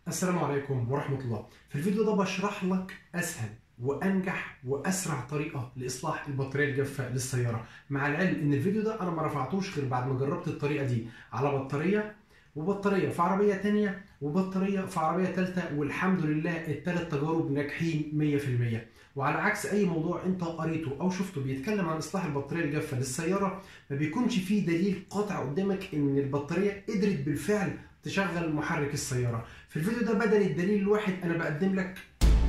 السلام عليكم ورحمة الله في الفيديو ده بشرح لك أسهل وأنجح وأسرع طريقة لإصلاح البطارية الجافة للسيارة مع العلم إن الفيديو ده أنا ما رفعتوش غير بعد ما جربت الطريقة دي على بطارية وبطارية في عربية تانية وبطارية في عربية تالتة والحمد لله التلات تجارب ناجحين 100% وعلى عكس أي موضوع أنت قريته أو شفته بيتكلم عن إصلاح البطارية الجافة للسيارة ما بيكونش فيه دليل قاطع قدامك إن البطارية قدرت بالفعل تشغل محرك السيارة في الفيديو ده بدل الدليل الواحد أنا بقدم لك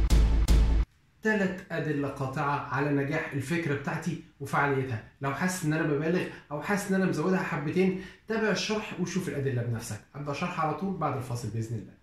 ثلاث أدلة قاطعة على نجاح الفكرة بتاعتي وفعاليتها لو حاسس إن أنا ببالغ أو حاسس إن أنا مزودها حبتين تابع الشرح وشوف الأدلة بنفسك أبدأ شرح على طول بعد الفاصل بإذن الله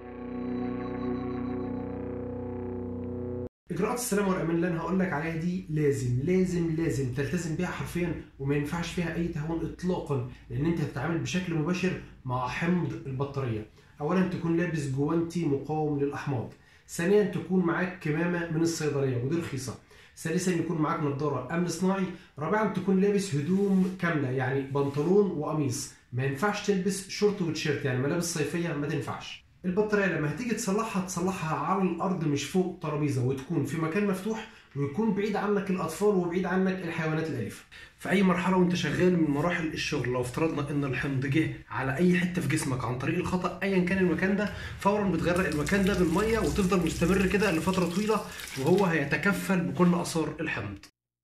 اجراءات السلامه والامان اللي انا هقول لك عليها دي لازم لازم لازم تلتزم بيها حرفيا وما ينفعش فيها اي تهاون اطلاقا لان انت هتتعامل بشكل مباشر مع حمض البطاريه اولا تكون لابس جوانتي مقاوم للاحماض ثانيا تكون معاك كمامه من الصيدليه ودي رخيصه ثالثا يكون معاك نظاره امن صناعي رابعا تكون لابس هدوم كامله يعني بنطلون وقميص ما ينفعش تلبس شورت وتيشيرت يعني ملابس صيفيه ما تنفعش البطاريه لما هتيجي تصلحها تصلحها على الارض مش فوق ترابيزه وتكون في مكان مفتوح ويكون بعيد عنك الاطفال وبعيد عنك الحيوانات الاليفه في اي مرحله وانت شغال من مراحل الشغل لو افترضنا ان الحمض جه على اي حته في جسمك عن طريق الخطا ايا كان المكان ده فورا بتغرق المكان ده بالميه وتفضل مستمر كده لفتره طويله وهو هيتكفل بكل اثار الحمض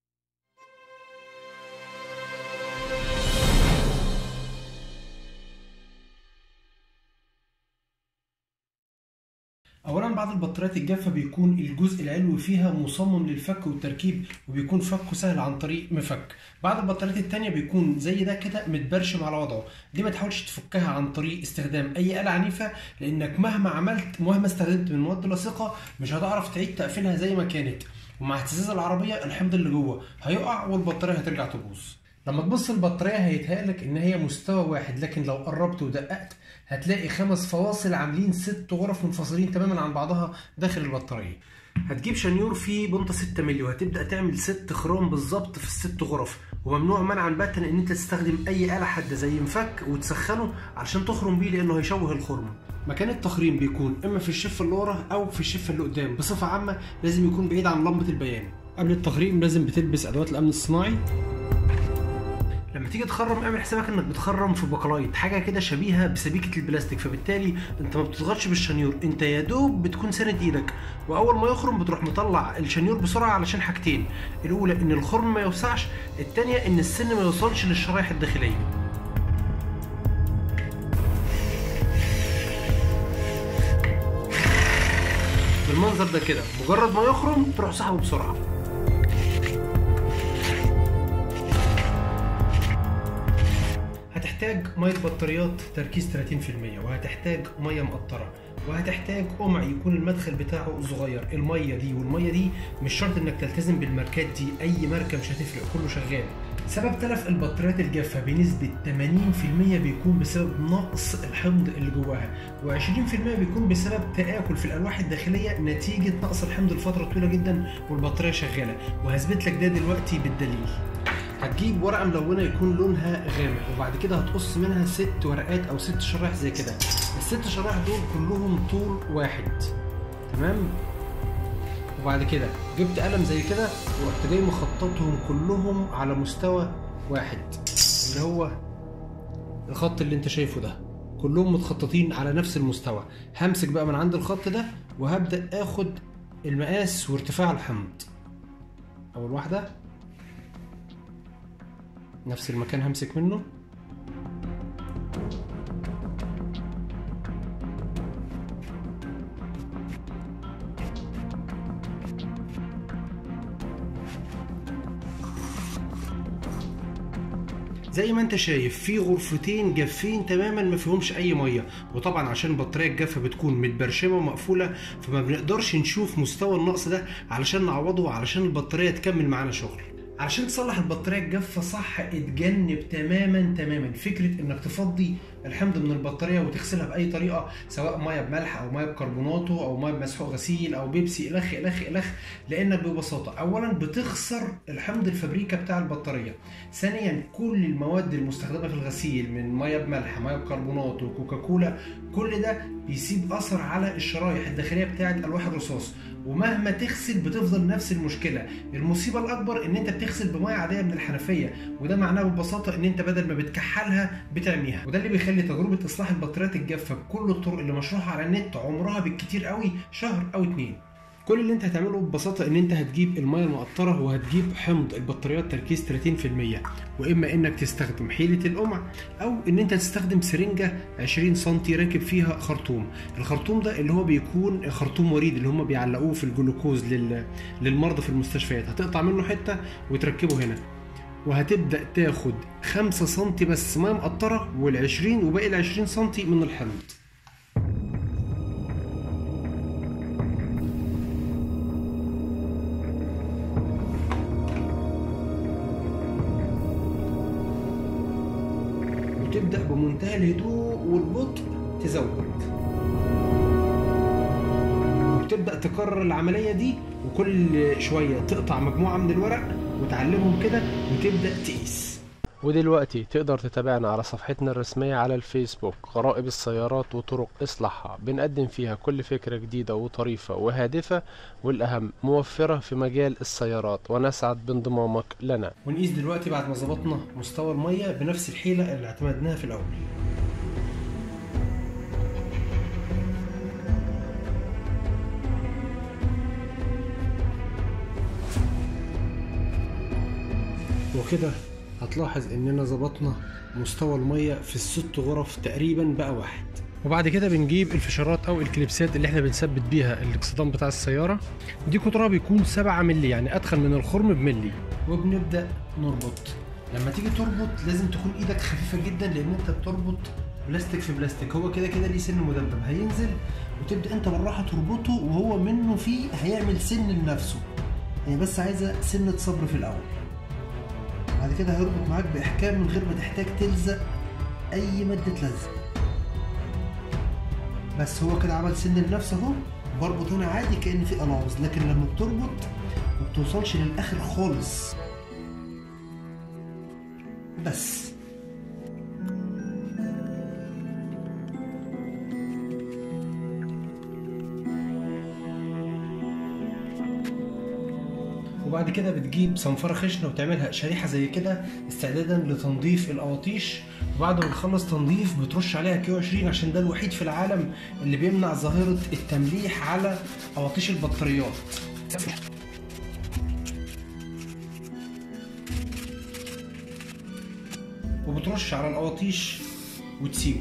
اولا بعض البطاريات الجافه بيكون الجزء العلوي فيها مصمم للفك والتركيب وبيكون فكه سهل عن طريق مفك بعض البطاريات التانية بيكون زي ده كده متبرشم على وضعه دي ما تحاولش تفكها عن طريق استخدام اي آلة عنيفة لانك مهما عملت مهما استخدمت من مواد لاصقة مش هتعرف تعيد تقفيلها زي ما كانت ومع اهتزاز العربية الحمض اللي جوه هيقع والبطارية هترجع تبوظ لما تبص البطارية هيتهيألك إن هي مستوى واحد لكن لو قربت ودققت هتلاقي خمس فواصل عاملين ست غرف منفصلين تماما عن بعضها داخل البطارية هتجيب شنيور فيه بنطة 6 مللي وهتبدأ تعمل ست خرام بالظبط في الست غرف وممنوع منعا باتا ان انت تستخدم اي آلة حادة زي مفك وتسخنه علشان تخرم بيه لانه هيشوه الخرم مكان التخريم بيكون اما في الشفة اللي ورا او في الشفة اللي قدام بصفة عامة لازم يكون بعيد عن لمبة البيان قبل التخريم لازم بتلبس ادوات الامن الصناعي لما تيجي تخرم اعمل حسابك انك بتخرم في بقلايط حاجه كده شبيهه بسبيكه البلاستيك فبالتالي انت ما بتضغطش بالشنيور انت يا دوب بتكون ساند ايدك واول ما يخرم بتروح مطلع الشنيور بسرعه علشان حاجتين الاولى ان الخرم ما يوسعش الثانيه ان السن ما يوصلش للشرايح الداخليه بالمنظر ده كده مجرد ما يخرم تروح سحبه بسرعه هتحتاج ميه بطاريات تركيز 30% وهتحتاج ميه مقطره وهتحتاج قمع يكون المدخل بتاعه صغير الميه دي والميه دي مش شرط انك تلتزم بالماركات دي اي ماركه مش هتفرق كله شغال سبب تلف البطاريات الجافه بنسبه 80% بيكون بسبب نقص الحمض اللي جواها و20% بيكون بسبب تآكل في الالواح الداخليه نتيجه نقص الحمض لفتره طويله جدا والبطاريه شغاله وهثبت لك ده دلوقتي بالدليل هتجيب ورقه ملونه يكون لونها غامق وبعد كده هتقص منها ست ورقات او ست شرايح زي كده الست شرايح دول كلهم طول واحد تمام وبعد كده جبت قلم زي كده ورحت جاي مخططهم كلهم على مستوى واحد اللي هو الخط اللي انت شايفه ده كلهم متخططين على نفس المستوى همسك بقى من عند الخط ده وهبدا اخد المقاس وارتفاع الحمض اول واحده نفس المكان همسك منه زي ما انت شايف في غرفتين جافين تماما ما فيهمش اي ميه وطبعا عشان البطاريه الجافه بتكون متبرشمه ومقفوله فما بنقدرش نشوف مستوى النقص ده علشان نعوضه علشان البطاريه تكمل معانا شغل علشان تصلح البطاريه الجافه صح اتجنب تماما تماما فكره انك تفضي الحمض من البطاريه وتغسلها باي طريقه سواء ميه بملح او ميه بكربوناته او ميه بمسحوق غسيل او بيبسي الخ الخ الخ لانك ببساطه اولا بتخسر الحمض الفابريكا بتاع البطاريه ثانيا كل المواد المستخدمه في الغسيل من ميه بملح ميه بكربونات وكوكاكولا كل ده بيسيب اثر على الشرايح الداخليه بتاعه الواح الرصاص ومهما تغسل بتفضل نفس المشكله المصيبه الاكبر ان انت بتغسل بميه عاديه من الحنفيه وده معناه ببساطه ان انت بدل ما بتكحلها بتعميها وده اللي بيخلي تجربه اصلاح البطاريات الجافه بكل الطرق اللي مشروحه على النت عمرها بالكتير قوي شهر او اتنين كل اللي انت هتعمله ببساطه ان انت هتجيب الميه المقطره وهتجيب حمض البطاريات تركيز 30% واما انك تستخدم حيله القمع او ان انت تستخدم سرنجه 20 سم راكب فيها خرطوم الخرطوم ده اللي هو بيكون خرطوم وريد اللي هم بيعلقوه في الجلوكوز لل... للمرضى في المستشفيات هتقطع منه حته وتركبه هنا وهتبدا تاخد 5 سم بس ميه مقطره وال20 وباقي ال 20 سم من الحمض وتبدا بمنتهى الهدوء والبطء تزود وتبدا تكرر العمليه دي وكل شويه تقطع مجموعه من الورق وتعلمهم كده وتبدا تقيس ودلوقتي تقدر تتابعنا على صفحتنا الرسمية على الفيسبوك غرائب السيارات وطرق إصلاحها بنقدم فيها كل فكرة جديدة وطريفة وهادفة والأهم موفرة في مجال السيارات ونسعد بانضمامك لنا ونقيس دلوقتي بعد ما ظبطنا مستوى الميه بنفس الحيله اللي اعتمدناها في الاول وكده هتلاحظ اننا ظبطنا مستوى الميه في الست غرف تقريبا بقى واحد وبعد كده بنجيب الفشارات او الكليبسات اللي احنا بنثبت بيها الاكسدام بتاع السياره دي قطرها بيكون 7 مللي يعني ادخل من الخرم بملي وبنبدا نربط لما تيجي تربط لازم تكون ايدك خفيفه جدا لان انت بتربط بلاستيك في بلاستيك هو كده كده ليه سن مدبب هينزل وتبدا انت بالراحه تربطه وهو منه فيه هيعمل سن لنفسه يعني بس عايزه سنه صبر في الاول بعد كده هيربط معاك باحكام من غير ما تحتاج تلزق اي ماده لزق بس هو كده عمل سن لنفسه اهو بربط هنا عادي كان في قلاوظ لكن لما بتربط ما بتوصلش للاخر خالص بس وبعد كده بتجيب صنفرة خشنة وتعملها شريحة زي كده استعدادا لتنظيف القواطيش وبعد ما تخلص تنظيف بترش عليها كيو 20 عشان ده الوحيد في العالم اللي بيمنع ظاهرة التمليح على قواطيش البطاريات وبترش على القواطيش وتسيبه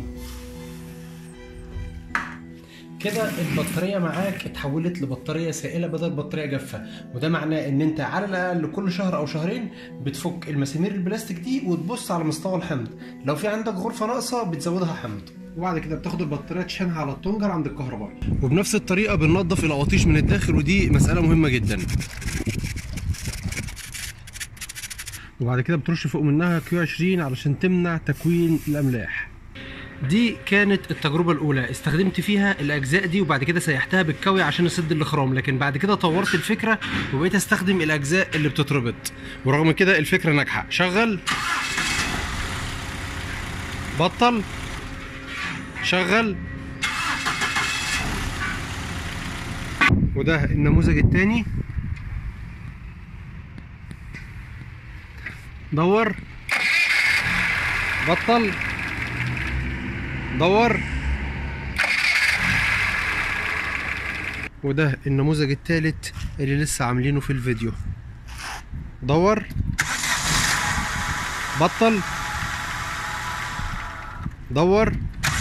كده البطاريه معاك اتحولت لبطاريه سائله بدل بطاريه جافه وده معناه ان انت على الاقل كل شهر او شهرين بتفك المسامير البلاستيك دي وتبص على مستوى الحمض لو في عندك غرفه ناقصه بتزودها حمض وبعد كده بتاخد البطاريه تشحنها على التونجر عند الكهربائي وبنفس الطريقه بننظف القواطيش من الداخل ودي مساله مهمه جدا وبعد كده بترش فوق منها كيو 20 علشان تمنع تكوين الاملاح دي كانت التجربة الأولى استخدمت فيها الأجزاء دي وبعد كده سيحتها بالكوي عشان أسد الإخرام لكن بعد كده طورت الفكرة وبقيت أستخدم الأجزاء اللي بتتربط ورغم كده الفكرة ناجحة شغل بطل شغل وده النموذج التاني دور بطل دور وده النموذج الثالث اللي لسه عاملينه في الفيديو دور بطل دور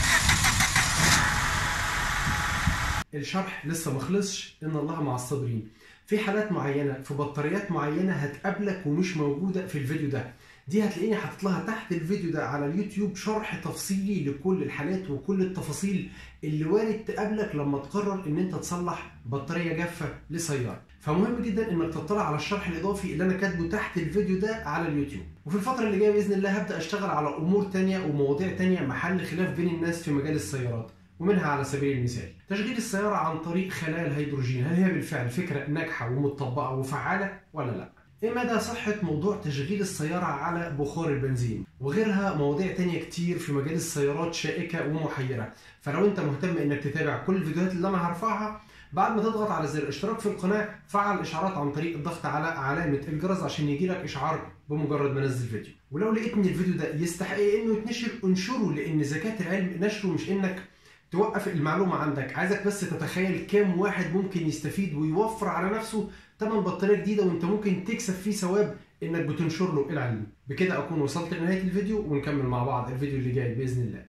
الشرح لسه مخلصش ان الله مع الصابرين في حالات معينه في بطاريات معينه هتقابلك ومش موجوده في الفيديو ده دي هتلاقيني حاطط لها تحت الفيديو ده على اليوتيوب شرح تفصيلي لكل الحالات وكل التفاصيل اللي وارد تقابلك لما تقرر ان انت تصلح بطاريه جافه لسياره فمهم جدا انك تطلع على الشرح الاضافي اللي انا كاتبه تحت الفيديو ده على اليوتيوب وفي الفتره اللي جايه باذن الله هبدا اشتغل على امور تانية ومواضيع تانية محل خلاف بين الناس في مجال السيارات ومنها على سبيل المثال تشغيل السيارة عن طريق خلايا الهيدروجين هل هي بالفعل فكرة ناجحة ومطبقة وفعالة ولا لا؟ ايه مدى صحة موضوع تشغيل السيارة على بخار البنزين وغيرها مواضيع تانية كتير في مجال السيارات شائكة ومحيرة فلو انت مهتم انك تتابع كل الفيديوهات اللي انا هرفعها بعد ما تضغط على زر الاشتراك في القناة فعل الاشعارات عن طريق الضغط على علامة الجرس عشان يجيلك اشعار بمجرد ما انزل فيديو ولو لقيت ان الفيديو ده يستحق انه يتنشر انشره لان زكاة العلم نشره مش انك توقف المعلومة عندك عايزك بس تتخيل كام واحد ممكن يستفيد ويوفر على نفسه تمن بطارية جديدة وانت ممكن تكسب فيه ثواب انك بتنشر له العلم بكده اكون وصلت لنهاية الفيديو ونكمل مع بعض الفيديو اللي جاي باذن الله